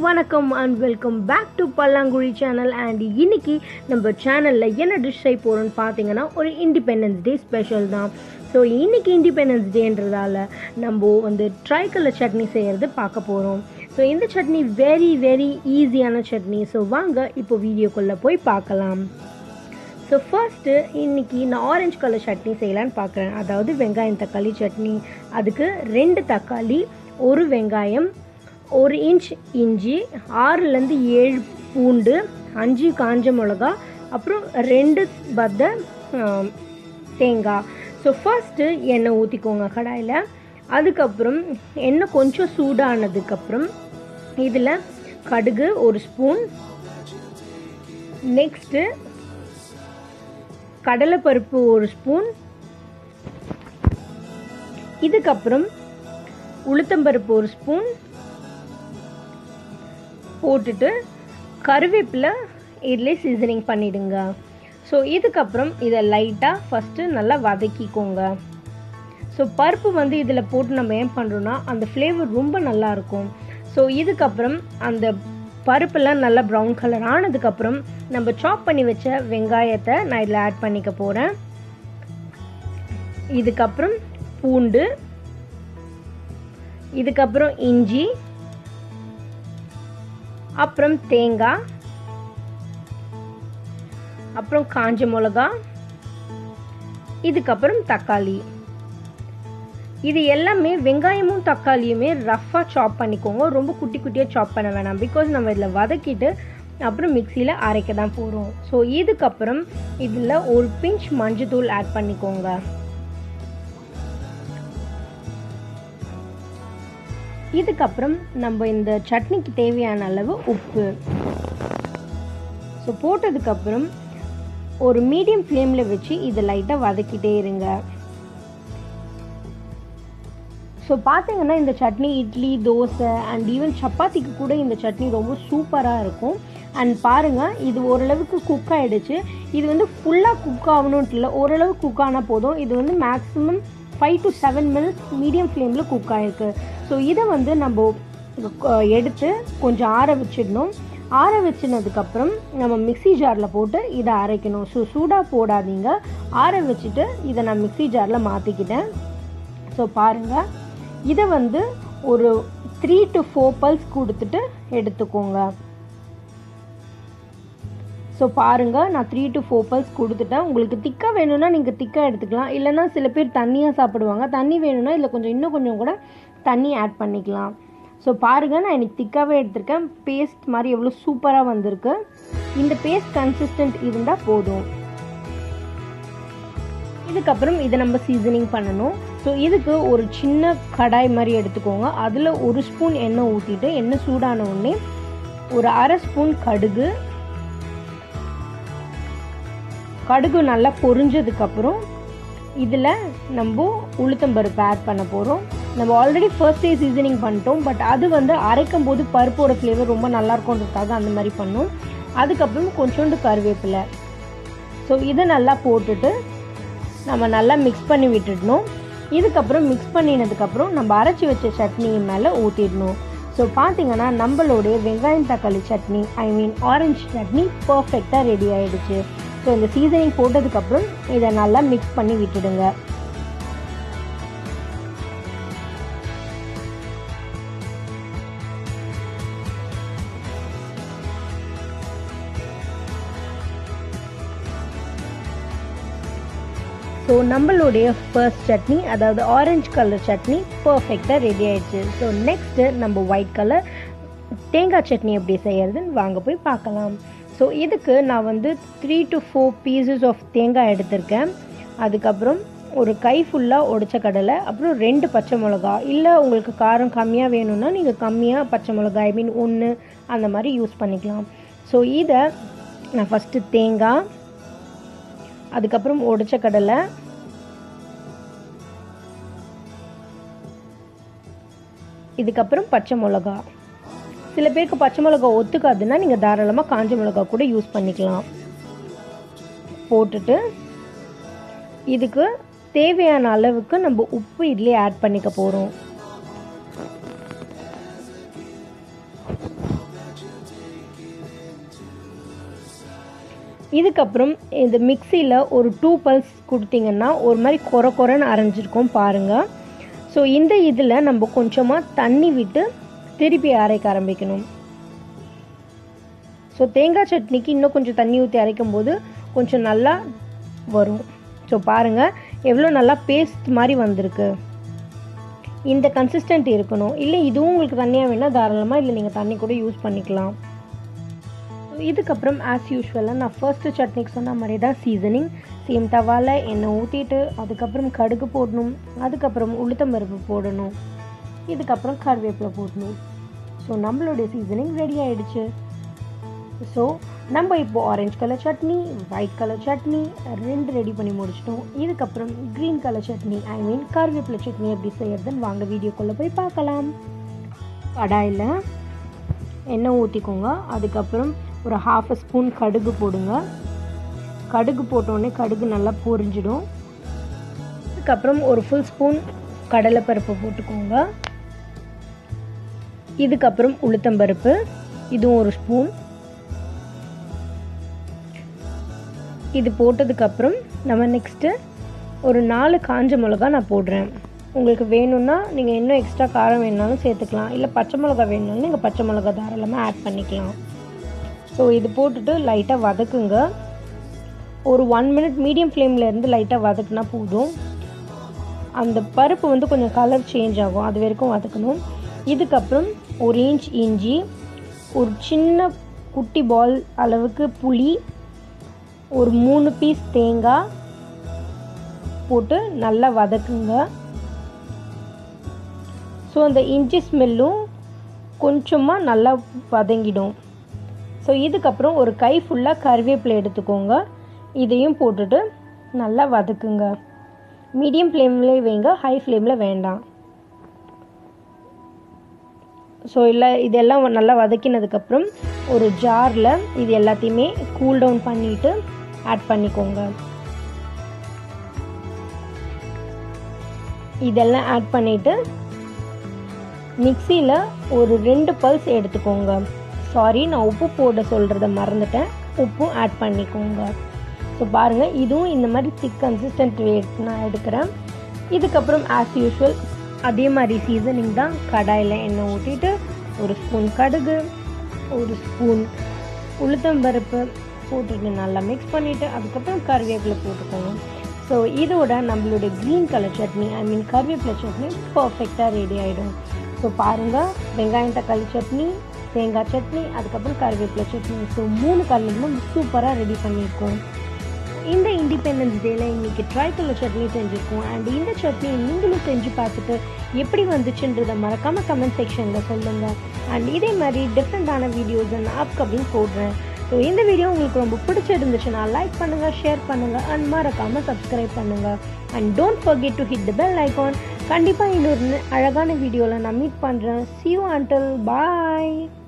வணக்கம் and welcome back to Pallanguzhi channel and இன்னைக்கு நம்ம சேனலில் என்ன டிஷ் செய்ய போகிறோம்னு பார்த்தீங்கன்னா ஒரு இண்டிபெண்டன்ஸ் டே ஸ்பெஷல் தான் ஸோ இன்னைக்கு இண்டிபெண்டன்ஸ் டேன்றதால நம்ம வந்து ட்ரை கலர் சட்னி செய்கிறது பார்க்க போகிறோம் ஸோ இந்த சட்னி வெரி வெரி ஈஸியான சட்னி ஸோ வாங்க இப்போ வீடியோக்குள்ளே போய் பார்க்கலாம் ஸோ ஃபர்ஸ்ட்டு இன்னைக்கு நான் ஆரஞ்சு கலர் சட்னி செய்யலான்னு பார்க்குறேன் அதாவது வெங்காயம் தக்காளி சட்னி அதுக்கு ரெண்டு தக்காளி ஒரு வெங்காயம் ஒரு இன்ச் இஞ்சி ஆறுலேருந்து ஏழு பூண்டு அஞ்சு காஞ்ச மிளகா அப்புறம் ரெண்டு பத்த ஆம், தேங்காய் ஸோ ஃபர்ஸ்ட்டு எண்ணெய் ஊற்றிக்கோங்க கடாயில் அதுக்கப்புறம் எண்ணெய் கொஞ்சம் சூடானதுக்கப்புறம் இதில் கடுகு ஒரு ஸ்பூன் நெக்ஸ்ட்டு கடலைப்பருப்பு ஒரு ஸ்பூன் இதுக்கப்புறம் உளுத்தம்பருப்பு ஒரு ஸ்பூன் போட்டுட்டு கருவேப்பிலை இதில் சீசனிங் பண்ணிடுங்க ஸோ இதுக்கப்புறம் இதை லைட்டாக ஃபஸ்ட்டு நல்லா வதக்கிக்கோங்க ஸோ பருப்பு வந்து இதில் போட்டு நம்ம ஏன் பண்ணுறோன்னா அந்த ஃப்ளேவர் ரொம்ப நல்லா இருக்கும் ஸோ இதுக்கப்புறம் அந்த பருப்பெல்லாம் நல்லா ப்ரௌன் கலர் ஆனதுக்கப்புறம் நம்ம சாப் பண்ணி வச்ச வெங்காயத்தை நான் இதில் ஆட் பண்ணிக்க போகிறேன் இதுக்கப்புறம் பூண்டு இதுக்கப்புறம் இஞ்சி அப்புறம் தேங்காய் அப்புறம் காஞ்ச மிளகா இதுக்கப்புறம் தக்காளி இது எல்லாமே வெங்காயமும் தக்காளியுமே ரஃப்பாக சாப் பண்ணிக்கோங்க ரொம்ப குட்டி குட்டியாக சாப் பண்ண வேணாம் பிகாஸ் நம்ம இதில் வதக்கிட்டு அப்புறம் மிக்சியில் அரைக்க தான் போகிறோம் ஸோ இதுக்கப்புறம் இதில் ஒரு பிஞ்ச் மஞ்சத்தூள் ஆட் பண்ணிக்கோங்க இதுக்கப்புறம் நம்ம இந்த சட்னிக்கு தேவையான அளவு உப்பு ஸோ போட்டதுக்கப்புறம் ஒரு மீடியம் ஃப்ளேமில் வச்சு இதை லைட்டாக வதக்கிட்டே இருங்க ஸோ பார்த்தீங்கன்னா இந்த சட்னி இட்லி தோசை அண்ட் ஈவன் சப்பாத்திக்கு கூட இந்த சட்னி ரொம்ப சூப்பராக இருக்கும் அண்ட் பாருங்கள் இது ஓரளவுக்கு குக் ஆகிடுச்சு இது வந்து ஃபுல்லாக குக் ஆகணும்ட்டு இல்லை ஓரளவு குக் ஆனால் போதும் இது வந்து maximum five to seven minutes medium ஃப்ளேமில் குக் ஆகிருக்கு ஸோ இதை வந்து நம்ம அஹ், எடுத்து கொஞ்சம் ஆற வச்சிடணும் ஆற வச்சினதுக்கப்புறம் நம்ம மிக்ஸி ஜாரில் போட்டு இதை அரைக்கணும் ஸோ சூடாக போடாதீங்க ஆற வச்சுட்டு இதை நான் மிக்ஸி ஜாரில் மாற்றிக்கிட்டேன் ஸோ பாருங்கள் இதை வந்து ஒரு த்ரீ டு ஃபோர் பல்ஸ் கொடுத்துட்டு எடுத்துக்கோங்க ஸோ பாருங்கள் நான் த்ரீ டு ஃபோர் பல்ஸ் கொடுத்துட்டேன் உங்களுக்கு திக்காக வேணும்னா நீங்கள் திக்காக எடுத்துக்கலாம் இல்லைன்னா சில பேர் தண்ணியாக சாப்பிடுவாங்க தண்ணி வேணும்னா இதில் கொஞ்சம் இன்னும் கொஞ்சம் கூட தண்ணி ஆட் பண்ணிக்கலாம் ஸோ பாருங்கள் நான் இன்னைக்கு திக்காகவே எடுத்திருக்கேன் பேஸ்ட் மாதிரி எவ்வளோ சூப்பராக வந்திருக்கு இந்த பேஸ்ட் கன்சிஸ்டன்ட் இருந்தால் போதும் இதுக்கப்புறம் இதை நம்ம சீசனிங் பண்ணணும் ஸோ இதுக்கு ஒரு சின்ன கடாய் மாதிரி எடுத்துக்கோங்க அதில் ஒரு ஸ்பூன் எண்ணெய் ஊற்றிட்டு எண்ணெய் சூடான உடனே ஒரு அரை ஸ்பூன் கடுகு கடுகு நல்லா பொரிஞ்சதுக்கப்புறம் இதில் நம்ம உளுத்தம்பருப்பு ஆட் பண்ண போகிறோம் நம்ம ஆல்ரெடி ஃபர்ஸ்ட் டே சீசனிங் பண்ணிட்டோம் பட் அது வந்து அரைக்கும் போது பருப்போட ஃப்ளேவர் ரொம்ப நல்லா இருக்கும்ன்றதுக்காக அந்த மாதிரி பண்ணோம் அதுக்கப்புறம் கொஞ்சோண்டு கருவேப்பிலை ஸோ இதை நல்லா போட்டுட்டு நம்ம நல்லா மிக்ஸ் பண்ணி விட்டுடணும் இதுக்கப்புறம் மிக்ஸ் பண்ணினதுக்கப்புறம் நம்ம அரைச்சி வச்ச சட்னி மேலே ஊற்றிடணும் ஸோ பார்த்தீங்கன்னா நம்மளுடைய வெங்காயம் தக்காளி chutney I mean orange chutney பர்ஃபெக்டாக ரெடி ஆயிடுச்சு ஸோ இந்த சீசனிங் போட்டதுக்கப்புறம் இதை நல்லா மிக்ஸ் பண்ணி விட்டுடுங்க ஸோ நம்மளுடைய ஃபர்ஸ்ட் சட்னி அதாவது ஆரஞ்சு கலர் சட்னி பர்ஃபெக்டாக ரெடி ஆயிடுச்சு ஸோ நெக்ஸ்ட்டு நம்ம ஒயிட் கலர் தேங்காய் சட்னி எப்படி செய்யறதுன்னு வாங்க போய் பார்க்கலாம் ஸோ இதுக்கு நான் வந்து three to four pieces of தேங்காய் எடுத்திருக்கேன் அதுக்கப்புறம் ஒரு கை ஃபுல்லாக உடைச்ச கடலை அப்புறம் ரெண்டு பச்சை மிளகா இல்லை உங்களுக்கு காரம் கம்மியாக வேணும்னா நீங்கள் கம்மியாக பச்சை மிளகா ஐ மீன் ஒன்று அந்த மாதிரி யூஸ் பண்ணிக்கலாம் ஸோ இதை நான் ஃபஸ்ட்டு தேங்காய் அதுக்கப்புறம் உடைச்ச கடலை இதுக்கப்புறம் பச்சை மிளகா சில பேருக்கு பச்சை மிளகா ஒத்துக்காதுன்னா நீங்கள் தாராளமாக காஞ்ச மிளகா கூட யூஸ் பண்ணிக்கலாம் போட்டுட்டு இதுக்கு தேவையான அளவுக்கு நம்ம உப்பு இதுலேயே ஆட் பண்ணிக்க போகிறோம் இதுக்கப்புறம் இந்த மிக்சியில் ஒரு டூ பல்ஸ் கொடுத்தீங்கன்னா ஒரு மாதிரி கொர கொரன்னு அரைஞ்சிருக்கும் பாருங்கள் ஸோ இந்த இதில் நம்ம கொஞ்சமாக தண்ணி விட்டு திருப்பி அரைக்க ஆரம்பிக்கணும் ஸோ தேங்காய் சட்னிக்கு இன்னும் கொஞ்சம் தண்ணி ஊற்றி அரைக்கும் போது கொஞ்சம் நல்லா வரும் ஸோ பாருங்கள் எவ்வளோ நல்லா பேஸ்ட் மாதிரி வந்திருக்கு இந்த கன்சிஸ்டன்ட் இருக்கணும் இல்லை இதுவும் உங்களுக்கு தண்ணியாக வேணால் தாராளமாக இல்லை நீங்கள் தண்ணி கூட யூஸ் பண்ணிக்கலாம் இதுக்கப்புறம் ஆஸ் யூஷுவலாக நான் ஃபர்ஸ்ட்டு சட்னிக்கு சொன்ன மாதிரி தான் சீசனிங் சேம் தவாவில் எண்ணெய் ஊற்றிட்டு அதுக்கப்புறம் கடுகு போடணும் அதுக்கப்புறம் உளுத்தம் பருப்பு போடணும் இதுக்கப்புறம் கருவேப்பிலை போடணும் ஸோ நம்மளுடைய சீசனிங் ரெடி ஆயிடுச்சு ஸோ நம்ம இப்போ orange colour chutney white colour chutney ரெண்டு ரெடி பண்ணி முடிச்சிட்டோம் இதுக்கப்புறம் green colour chutney I mean கருவேப்பிலை சட்னி எப்படி செய்யறதுன்னு வாங்க வீடியோக்குள்ளே போய் பார்க்கலாம் கடாயில் எண்ணெய் ஊற்றிக்கோங்க அதுக்கப்புறம் ஒரு ஹாஃப் ஸ்பூன் கடுகு போடுங்க கடுகு போட்டோடனே கடுகு நல்லா பொரிஞ்சிடும் அதுக்கப்புறம் ஒரு ஃபுல் ஸ்பூன் கடலைப்பருப்பு போட்டுக்கோங்க இதுக்கப்புறம் உளுத்தம்பருப்பு இதுவும் ஒரு ஸ்பூன் இது போட்டதுக்கப்புறம் நம்ம நெக்ஸ்ட்டு ஒரு நாலு காஞ்ச மிளகா நான் போடுறேன் உங்களுக்கு வேணும்னா நீங்கள் இன்னும் எக்ஸ்ட்ரா காரம் வேணுனாலும் சேர்த்துக்கலாம் இல்லை பச்சை மிளகா வேணுனாலும் நீங்கள் பச்சை மிளகா தாராளமாக ஆட் பண்ணிக்கலாம் ஸோ இது போட்டுட்டு லைட்டாக வதக்குங்க ஒரு ஒன் மினிட் மீடியம் ஃப்ளேமில் இருந்து லைட்டாக வதக்குனா போதும் அந்த பருப்பு வந்து கொஞ்சம் கலர் சேஞ்ச் ஆகும் அது வரைக்கும் வதக்கணும் இதுக்கப்புறம் ஒரு இன்ச் இஞ்சி ஒரு சின்ன குட்டி பால் அளவுக்கு புளி ஒரு மூணு பீஸ் தேங்காய் போட்டு நல்லா வதக்குங்க ஸோ அந்த இஞ்சி ஸ்மெல்லும் கொஞ்சமாக நல்லா வதங்கிடும் ஸோ இதுக்கப்புறம் ஒரு கை ஃபுல்லாக கருவேப்பிலை எடுத்துக்கோங்க இதையும் போட்டுட்டு நல்லா வதக்குங்க மீடியம் ஃப்ளேம்லேயே வைங்க ஹை ஃப்ளேமில் வேண்டாம் ஸோ இல்லை இதெல்லாம் நல்லா வதக்கினதுக்கப்புறம் ஒரு ஜாரில் இது எல்லாத்தையுமே கூல் டவுன் பண்ணிவிட்டு ஆட் பண்ணிக்கோங்க இதெல்லாம் ஆட் பண்ணிவிட்டு மிக்சியில் ஒரு ரெண்டு பல்ஸ் எடுத்துக்கோங்க சாரி நான் உப்பு போட சொல்கிறத மறந்துட்டேன் உப்பும் ஆட் பண்ணிக்கோங்க ஸோ பாருங்கள் இதுவும் இந்த மாதிரி திக் கன்சிஸ்டன்ட் நான் எடுக்கிறேன் இதுக்கப்புறம் ஆஸ் யூஷுவல் அதே மாதிரி சீசனிங் தான் கடாயில் எண்ணெய் ஊற்றிட்டு ஒரு ஸ்பூன் கடுகு ஒரு ஸ்பூன் உளுத்தம்பருப்பு போட்டுட்டு நல்லா மிக்ஸ் பண்ணிவிட்டு அதுக்கப்புறம் கருவேப்பிலை போட்டுக்கோங்க ஸோ இதோட நம்மளுடைய green colour chutney I mean கருவேப்பிலை சட்னி பர்ஃபெக்டாக ரெடி ஆகிடும் ஸோ பாருங்கள் வெங்காயம் தக்காளி சட்னி தேங்காய் சட்னி அதுக்கப்புறம் கருவேப்பிலை சட்னி ஸோ மூணு கலருமே சூப்பராக ரெடி பண்ணியிருக்கோம் இந்த இண்டிபெண்டன்ஸ் டேல இன்னைக்கு ட்ரை கலர் சட்னி செஞ்சுருக்கோம் அண்ட் இந்த சட்னி நீங்களும் செஞ்சு பார்த்துட்டு எப்படி வந்துச்சுன்றதை மறக்காம கமெண்ட் செக்ஷனில் சொல்லுங்க அண்ட் இதே மாதிரி டிஃப்ரெண்டான வீடியோஸ் நான் அப்கமிங் போடுறேன் ஸோ இந்த வீடியோ உங்களுக்கு ரொம்ப பிடிச்சிருந்துச்சுன்னா லைக் பண்ணுங்க ஷேர் பண்ணுங்க அண்ட் மறக்காம சப்ஸ்கிரைப் பண்ணுங்க and don't forget to hit the bell icon கண்டிப்பாக இன்னொரு அழகான வீடியோவில் நான் மீட் பண்ணுறேன் சி யூ அண்டில் பாய்